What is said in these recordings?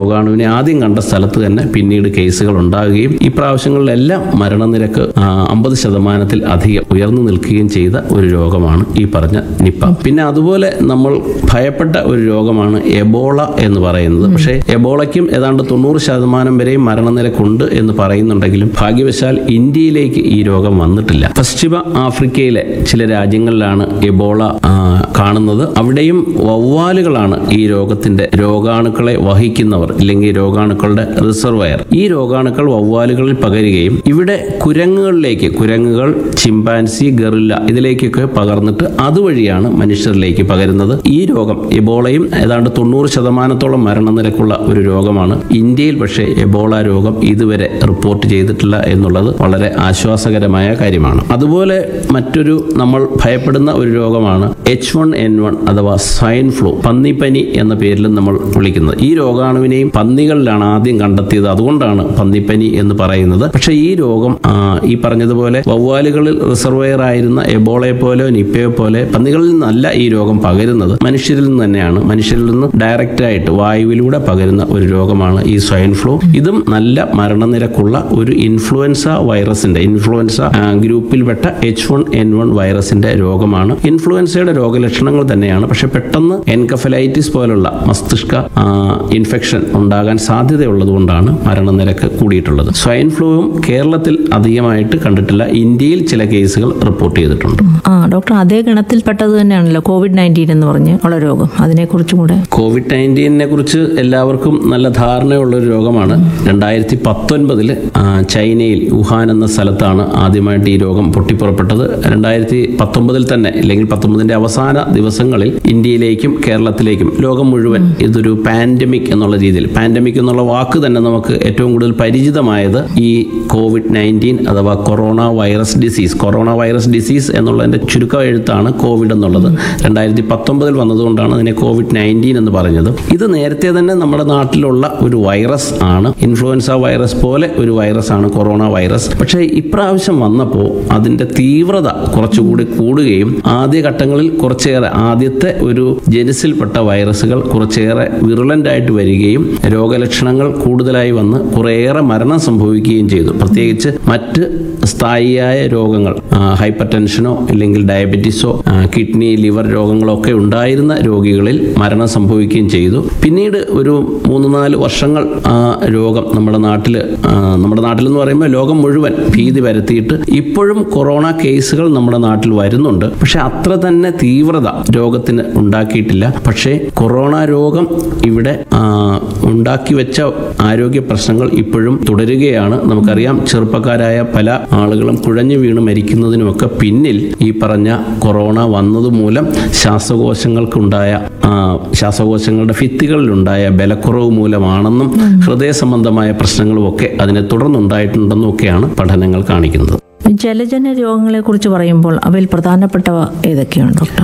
രോഗാണുവിനെ ആദ്യം കണ്ട സ്ഥലത്ത് തന്നെ പിന്നീട് കേസുകൾ ഉണ്ടാകുകയും ഈ പ്രാവശ്യങ്ങളിലെല്ലാം മരണനിരക്ക് അമ്പത് ശതമാനത്തിൽ അധികം ഉയർന്നു നിൽക്കുകയും ചെയ്ത ഒരു രോഗമാണ് ഈ പറഞ്ഞ നിപ്പ പിന്നെ അതുപോലെ നമ്മൾ ഭയപ്പെട്ട ഒരു രോഗമാണ് എബോള എന്ന് പറയുന്നത് പക്ഷേ എബോളയ്ക്കും ഏതാണ്ട് തൊണ്ണൂറ് ശതമാനം വരെയും മരണനിരക്കുണ്ട് എന്ന് പറയുന്നുണ്ടെങ്കിലും ഭാഗ്യവശാൽ ഇന്ത്യയിലേക്ക് ഈ രോഗം വന്നിട്ടില്ല പശ്ചിമ ആഫ്രിക്കയിലെ ചില രാജ്യങ്ങളിലാണ് എബോള ആ, കാണുന്നത് അവിടെയും വവ്വാലുകളാണ് ഈ രോഗത്തിന്റെ രോഗാണുക്കളെ വഹിക്കുന്നവർ ഇല്ലെങ്കിൽ രോഗാണുക്കളുടെ റിസർവയർ ഈ രോഗാണുക്കൾ വവ്വാലുകളിൽ പകരുകയും ഇവിടെ കുരങ്ങുകളിലേക്ക് കുരങ്ങുകൾ ചിമ്പാൻസി ഗറില്ല ഇതിലേക്കൊക്കെ പകർന്നിട്ട് അതുവഴിയാണ് മനുഷ്യരിലേക്ക് പകരുന്നത് ഈ രോഗം എബോളയും ഏതാണ്ട് തൊണ്ണൂറ് ശതമാനത്തോളം മരണനിരക്കുള്ള ഒരു രോഗമാണ് ഇന്ത്യയിൽ പക്ഷേ എബോള രോഗം ഇതുവരെ റിപ്പോർട്ട് ചെയ്തിട്ടില്ല എന്നുള്ളത് വളരെ ആശ്വാസകരമായ കാര്യമാണ് അതുപോലെ മറ്റൊരു നമ്മൾ ഭയപ്പെടുന്ന ഒരു രോഗമാണ് എച്ച് വൺ എൻ വൺ അഥവാ സ്വൈൻ ഫ്ലൂ പന്നിപ്പനി എന്ന പേരിലും നമ്മൾ വിളിക്കുന്നത് ഈ രോഗാണുവിനെയും പന്നികളിലാണ് ആദ്യം കണ്ടെത്തിയത് അതുകൊണ്ടാണ് പന്നിപ്പനി എന്ന് പറയുന്നത് പക്ഷേ ഈ രോഗം ആ, ഈ പറഞ്ഞതുപോലെ വവ്വാലുകളിൽ റിസർവയർ ആയിരുന്ന എബോളയെ പോലെ നിപ്പയെ പോലെ പന്നികളിൽ നിന്നല്ല ഈ രോഗം പകരുന്നത് മനുഷ്യരിൽ നിന്ന് തന്നെയാണ് മനുഷ്യരിൽ നിന്ന് ഡയറക്റ്റ് ആയിട്ട് വായുവിലൂടെ പകരുന്ന ഒരു രോഗമാണ് ഈ സ്വൈൻ ഫ്ലൂ ഇതും നല്ല മരണനിരക്കുള്ള ഒരു ഇൻഫ്ലുവൻസ വൈറസിന്റെ ഇൻഫ്ലുവൻസ ആ, ഗ്രൂപ്പിൽപ്പെട്ട എച്ച് വൺ എൻ വൺ വൈറസിന്റെ രോഗമാണ് ഇൻഫ്ലുവൻസയുടെ രോഗലക്ഷണങ്ങൾ തന്നെയാണ് പക്ഷെ പെട്ടെന്ന് എൻകഫലൈറ്റിസ് പോലുള്ള മസ്തിഷ്ക ആ, ഇൻഫെക്ഷൻ ഉണ്ടാകാൻ സാധ്യതയുള്ളത് കൊണ്ടാണ് മരണനിരക്ക് കൂടിയിട്ടുള്ളത് സ്വൈൻ ഫ്ലൂവും കേരളത്തിൽ അധികമായിട്ട് കണ്ടിട്ടില്ല ഇന്ത്യയിൽ ചില കേസുകൾ റിപ്പോർട്ട് ചെയ്തിട്ടുണ്ട് ആ ഡോക്ടർ അതേ ഗണത്തിൽപ്പെട്ടത് തന്നെയാണല്ലോ കോവിഡ് നയൻറ്റീൻ എന്ന് പറഞ്ഞ് ഉള്ള രോഗം അതിനെക്കുറിച്ചും കൂടെ കോവിഡ് നയൻറ്റീനെ കുറിച്ച് എല്ലാവർക്കും നല്ല ധാരണയുള്ള ഒരു രോഗമാണ് രണ്ടായിരത്തി പത്തൊൻപതിൽ ചൈനയിൽ വുഹാൻ എന്ന സ്ഥലത്താണ് ആദ്യമായിട്ട് ഈ രോഗം പൊട്ടിപ്പുറപ്പെട്ടത് രണ്ടായിരത്തി പത്തൊമ്പതിൽ തന്നെ അല്ലെങ്കിൽ പത്തൊമ്പതിന്റെ അവസാന ദിവസങ്ങളിൽ ഇന്ത്യയിലേക്കും കേരളത്തിലേക്കും ലോകം മുഴുവൻ ഇതൊരു പാൻഡമിക് എന്നുള്ള രീതിയിൽ പാൻഡമിക് എന്നുള്ള വാക്ക് തന്നെ നമുക്ക് ഏറ്റവും കൂടുതൽ പരിചിതമായത് ഈ കോവിഡ് നയൻറ്റീൻ അഥവാ corona virus disease corona virus disease എന്നുള്ളതിന്റെ ചുരുക്ക എഴുത്താണ് കോവിഡ് എന്നുള്ളത് രണ്ടായിരത്തി പത്തൊമ്പതിൽ വന്നതുകൊണ്ടാണ് അതിനെ കോവിഡ് നയൻറ്റീൻ എന്ന് പറഞ്ഞത് ഇത് നേരത്തെ തന്നെ നമ്മുടെ നാട്ടിലുള്ള ഒരു വൈറസ് ആണ് ഇൻഫ്ലുവൻസ വൈറസ് പോലെ ഒരു വൈറസ് ആണ് കൊറോണ വൈറസ് പക്ഷേ ഇപ്രാവശ്യം വന്നപ്പോൾ അതിന്റെ തീവ്രത കുറച്ചുകൂടി കൂടുകയും ആദ്യ ഘട്ടങ്ങളിൽ കുറച്ചേറെ ആദ്യത്തെ ഒരു ജനുസിൽപ്പെട്ട വൈറസുകൾ കുറച്ചേറെ വിറുലന്റ് ആയിട്ട് വരികയും രോഗലക്ഷണങ്ങൾ കൂടുതലായി വന്ന് കുറേയേറെ മരണം സംഭവിക്കുകയും ചെയ്തു പ്രത്യേകിച്ച് മറ്റ് സ്ഥായിയായ രോഗങ്ങൾ ഹൈപ്പർ ടെൻഷനോ അല്ലെങ്കിൽ ഡയബറ്റീസോ ആ, കിഡ്നി ലിവർ രോഗങ്ങളോ ഒക്കെ ഉണ്ടായിരുന്ന രോഗികളിൽ മരണം സംഭവിക്കുകയും ചെയ്തു പിന്നീട് ഒരു മൂന്ന് നാല് വർഷങ്ങൾ ആ രോഗം നമ്മുടെ നാട്ടിൽ നമ്മുടെ നാട്ടിൽ എന്ന് പറയുമ്പോൾ ലോകം മുഴുവൻ ഭീതി വരുത്തിയിട്ട് ഇപ്പോഴും കൊറോണ കേസുകൾ നമ്മുടെ നാട്ടിൽ വരുന്നുണ്ട് പക്ഷെ അത്ര തന്നെ തീവ്രത രോഗത്തിന് ഉണ്ടാക്കിയിട്ടില്ല പക്ഷേ കൊറോണ രോഗം ഇവിടെ ആ, ഉണ്ടാക്കി വെച്ച ആരോഗ്യ പ്രശ്നങ്ങൾ ഇപ്പോഴും തുടരുകയാണ് നമുക്കറിയാം ചെറുപ്പക്കാരായ പല ആളുകളും കുഴഞ്ഞു വീണ് മരിക്കുന്നതിനുമൊക്കെ പിന്നിൽ ഈ പറഞ്ഞ കൊറോണ വന്നതുമൂലം ശ്വാസകോശങ്ങൾക്കുണ്ടായ ആ, ശ്വാസകോശങ്ങളുടെ ഭിത്തികളിലുണ്ടായ ബലക്കുറവ് മൂലമാണെന്നും ഹൃദയ സംബന്ധമായ പ്രശ്നങ്ങളും ഒക്കെ അതിനെ തുടർന്നുണ്ടായിട്ടുണ്ടെന്നും ഒക്കെയാണ് പഠനങ്ങൾ കാണിക്കുന്നത് ജലജന്യ രോഗങ്ങളെ കുറിച്ച് പറയുമ്പോൾ അവയിൽ പ്രധാനപ്പെട്ടവ ഏതൊക്കെയാണ് ഡോക്ടർ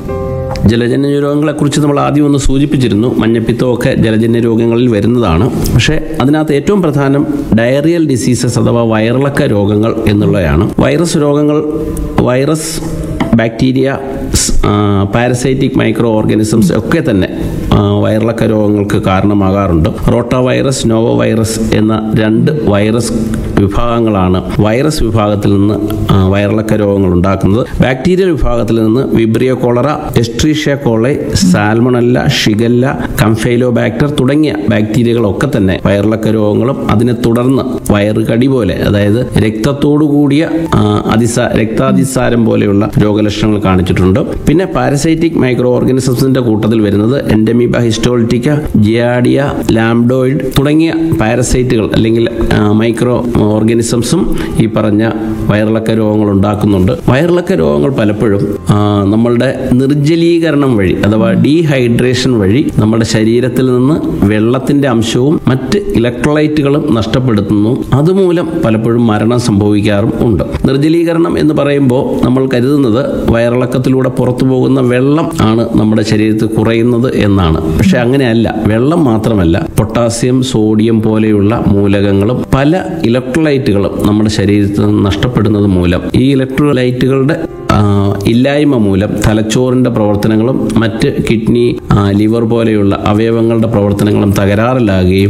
ജലജന്യ രോഗങ്ങളെക്കുറിച്ച് നമ്മൾ ആദ്യം ഒന്ന് സൂചിപ്പിച്ചിരുന്നു മഞ്ഞപ്പിത്തമൊക്കെ ജലജന്യ രോഗങ്ങളിൽ വരുന്നതാണ് പക്ഷേ അതിനകത്ത് ഏറ്റവും പ്രധാനം ഡയറിയൽ ഡിസീസസ് അഥവാ വയറിളക്ക രോഗങ്ങൾ എന്നുള്ളതാണ് വൈറസ് രോഗങ്ങൾ virus bacteria parasitic micro organisms ഒക്കെ തന്നെ ആ, വയറിളക്ക രോഗങ്ങൾക്ക് കാരണമാകാറുണ്ട് റോട്ട വൈറസ് നോവോ വൈറസ് എന്ന രണ്ട് വൈറസ് വിഭാഗങ്ങളാണ് വൈറസ് വിഭാഗത്തിൽ നിന്ന് ആ, വയറിളക്ക രോഗങ്ങൾ ഉണ്ടാക്കുന്നത് ബാക്ടീരിയൽ വിഭാഗത്തിൽ നിന്ന് Vibrio cholera Escherichia coli Salmonella Shigella Campylobacter തുടങ്ങിയ ബാക്ടീരിയകളൊക്കെ തന്നെ വയറിളക്ക രോഗങ്ങളും അതിനെ തുടർന്ന് വയറുകടി പോലെ അതായത് രക്തത്തോടു കൂടിയ ആ, അതിസാ രക്താതിസാരം പോലെയുള്ള രോഗലക്ഷണങ്ങൾ കാണിച്ചിട്ടുണ്ട് പിന്നെ പാരസൈറ്റിക് മൈക്രോ ഓർഗാനിസംസിന്റെ കൂട്ടത്തിൽ വരുന്നത് എൻഡമീബ ഹിസ്റ്റോളിറ്റിക്ക ജിയാഡിയ ലാംഡോയിഡ് തുടങ്ങിയ പാരസൈറ്റുകൾ അല്ലെങ്കിൽ ആ, മൈക്രോ ഓർഗാനിസംസും ഈ പറഞ്ഞ വയറിളക്ക രോഗങ്ങൾ ഉണ്ടാക്കുന്നുണ്ട് വയറിളക്ക രോഗങ്ങൾ പലപ്പോഴും ആ, നമ്മളുടെ നിർജ്ജലീകരണം വഴി അഥവാ ഡീഹൈഡ്രേഷൻ വഴി നമ്മുടെ ശരീരത്തിൽ നിന്ന് വെള്ളത്തിന്റെ അംശവും മറ്റ് ഇലക്ട്രോലൈറ്റുകളും നഷ്ടപ്പെടുത്തുന്നു അതുമൂലം പലപ്പോഴും മരണം സംഭവിക്കാറും ഉണ്ട് നിർജ്ജലീകരണം എന്ന് പറയുമ്പോൾ നമ്മൾ കരുതുന്നത് വയറിളക്കത്തിലൂടെ പുറത്തു പോകുന്ന വെള്ളം ആണ് നമ്മുടെ ശരീരത്തിൽ കുറയുന്നത് എന്നാണ് പക്ഷെ അങ്ങനെയല്ല വെള്ളം മാത്രമല്ല പൊട്ടാസ്യം സോഡിയം പോലെയുള്ള മൂലകങ്ങളും പല ഇലക്ട്രോലൈറ്റുകളും നമ്മുടെ ശരീരത്തിൽ നിന്ന് നഷ്ടപ്പെടുന്നത് മൂലം ഈ ഇലക്ട്രോലൈറ്റുകളുടെ ആ, ഇല്ലായ്മ മൂലം തലച്ചോറിന്റെ പ്രവർത്തനങ്ങളും മറ്റ് കിഡ്നി ആ, ലിവർ പോലെയുള്ള അവയവങ്ങളുടെ പ്രവർത്തനങ്ങളും തകരാറിലാകുകയും